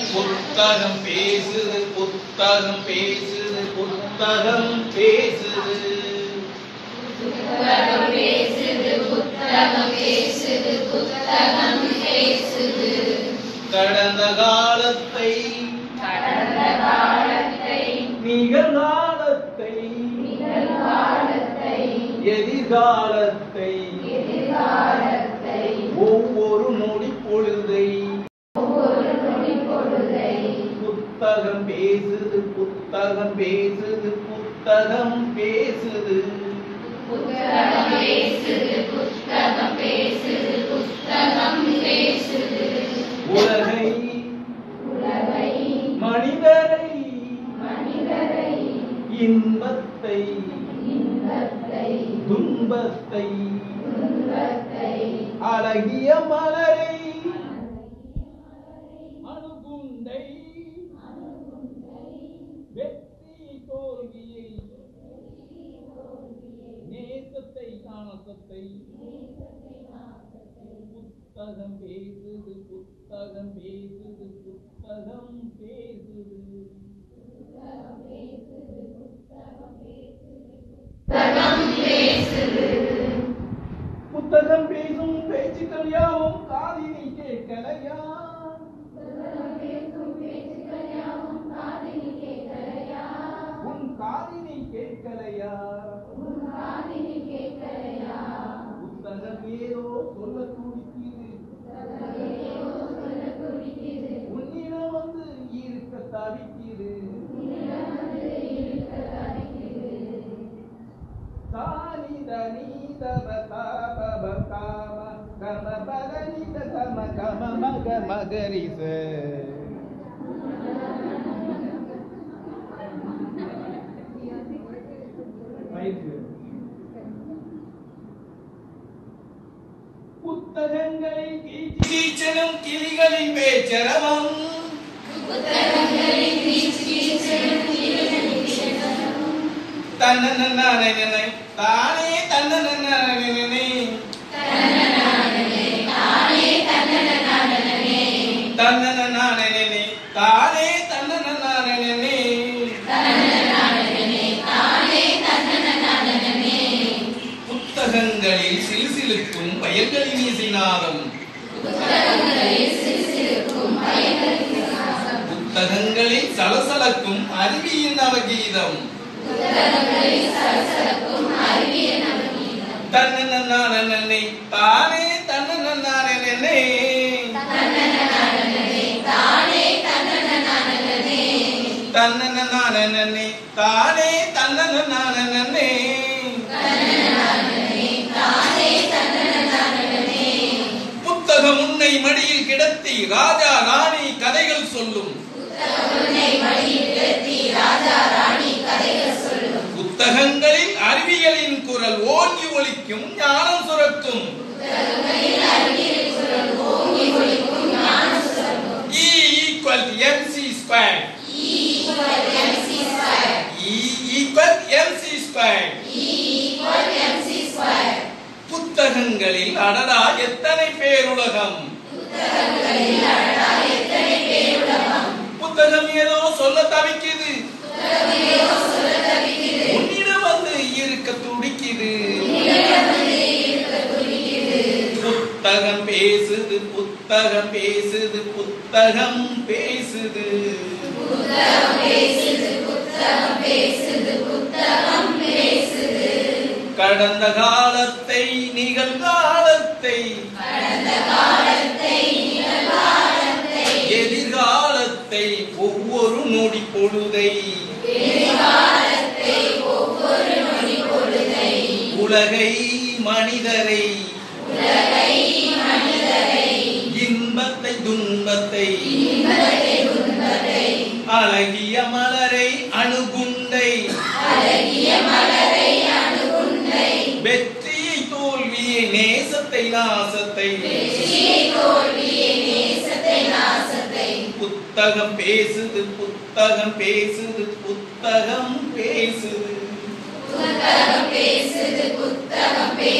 புத்தகம் பேசுது புத்தகம் பேசுது புத்தகம் பேசுது புத்தகம் பேசுது புத்தகம் பேசுது புத்தகம் பேசுது கடந்த காலத்தை கடந்த காலத்தை நிகழ்காலத்தை நிகழ்காலத்தை எதிர்காலத்தை எதிர்காலத்தை ஒவ்வொரு நொடி பொழுதை ஒவ்வொரு நொடி பொழுதை புத்தகம் பேசுது புத்தகம் பேசுது புத்தகம் பேசுது புத்தகம் பேசுது புத்தகம் பேசுது புத்தகம் பேசுது உலகை உலகை மனிதரை மனிதரை இன்பத்தை இன்பத்தை துன்பத்தை துன்பத்தை அழகிய மலரை அணுகுண்டை வெற்றி தோல்வியை நேசத்தை நாணத்தை புத்தகம் பேசுது புத்தகம் பேசுது புத்தகம் பேசுது புத்தகம் பேசுது புத்தகம் பேசும் பேச்சுக்கள் யாவும் காதினி கேட்கலையா உன் காதினி கேட்கலையா புத்தகம் ஏதோ சொல்ல துடிக்குது உன்னிடம் வந்து இருக்க தவிக்குது சாணி தனி தப தாப காம கம பகனி கம கம மக மகரிச புத்தகங்களை கீச்சு கீச்சனும் கிளிகளின் பேச்சரவம் தன்னன்னானே தானே தன்னன்னானே தன்னன்னானே தானே தன்னன்னானே புத்தகங்களில் சிலுசிலுக்கும் வயல்களின் இசைநாதம் புத்தகங்களில் சலசலக்கும் அறிவியின் நவகீதம் தன்னன்னானே தானே தன்னன்னானே தன்னன்னானே தானே தன்னன்னானே புத்தகம் உன்னை மடியில் கிடத்தி ராஜா ராணி கதைகள் சொல்லும் புத்தகங்களில் அறிவியலின் குரல் ஓங்கி ஒலிக்கும் ஞானம் சுரக்கும் E equal to mc squared. E equal mc squared. புத்தகங்களில் அடடா எத்தனை பேருலகம் புத்தகம் ஏதோ சொல்ல தவிக்குது உன்னிடம் வந்து இருக்க துடிக்குது புத்தகம் பேசுது புத்தகம் பேசுது புத்தகம் பேசுது கடந்த காலத்தை நிகழ்காலத்தை எதிர்காலத்தை ஒவ்வொரு நொடி பொழுதை உலகை மனிதரை இன்பத்தை துன்பத்தை அழகிய மலரை அணுகுண்டை வெற்றியை தோல்வியை நேசத்தை நாசத்தை புத்தகம் பேசுது புத்தகம் பேசுது புத்தகம் பேசுது புத்தகம் பேசுது புத்தகம் பேசுது